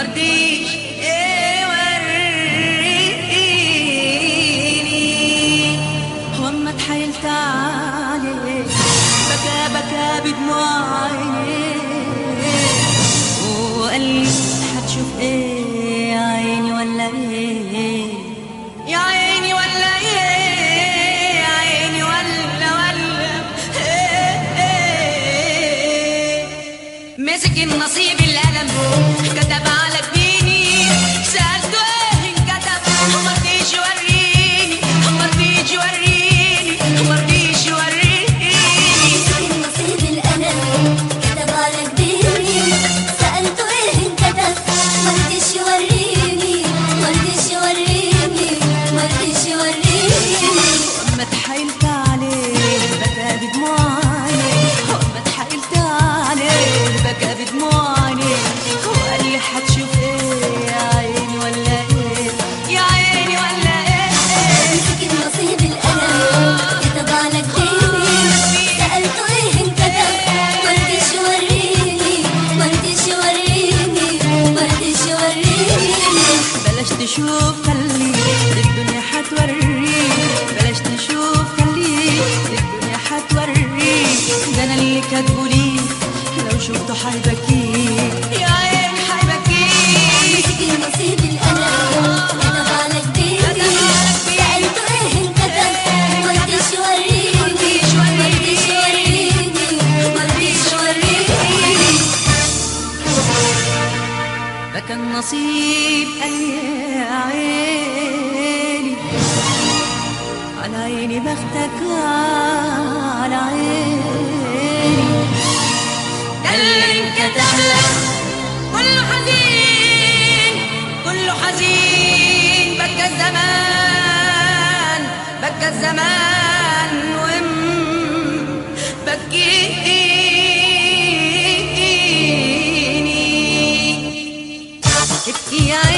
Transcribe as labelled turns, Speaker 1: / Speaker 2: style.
Speaker 1: مرضيش يوريني هو اما اتحايلت عليه بكى بكى بدموع عينيه وقال لي هتشوف ايه يا عيني ولا ايه يا عيني ولا ايه يا عيني ولا ولا إيه إيه مسك النصيب القلم كتب على جبيني سألته ايه انكتب مرضيش يوريني مرضيش يوريني مرضيش يوريني
Speaker 2: النصيب الألم كتب على جبيني سألته إيه انكتب مرضيش يوريني مرضيش يوريني مرضيش يوريني
Speaker 1: ما اتحايلت عليه بكى بدموعي ما اتحايلت عليه بكى بدموعي وقال لي هتشوف ايه يا عيني ولا ايه يا عيني ولا ايه
Speaker 2: مسك النصيب الألم كتب على جبيني سألته إيه انكتب مرضيش يوريني مرضيش يوريني مرضيش يوريني
Speaker 1: بلاش تشوف خليك الدنيا هتوريك بلاش تشوف خليك الدنيا هتوريك ده انا اللي كاتبه ليك لو شفته هيبكيك يا عيني هيبكيك
Speaker 2: مسك النصيب الألم كتب على جبيني سألته إيه انكتب مرضيش يوريني مرضيش يوريني مرضيش يوريني
Speaker 1: بكى النصيب قال لي يا عيني على عيني بختك على عيني ده اللي انكتب لك كله حزين كله حزين بكى الزمان بكى الزمان وام بكيني ابكي يا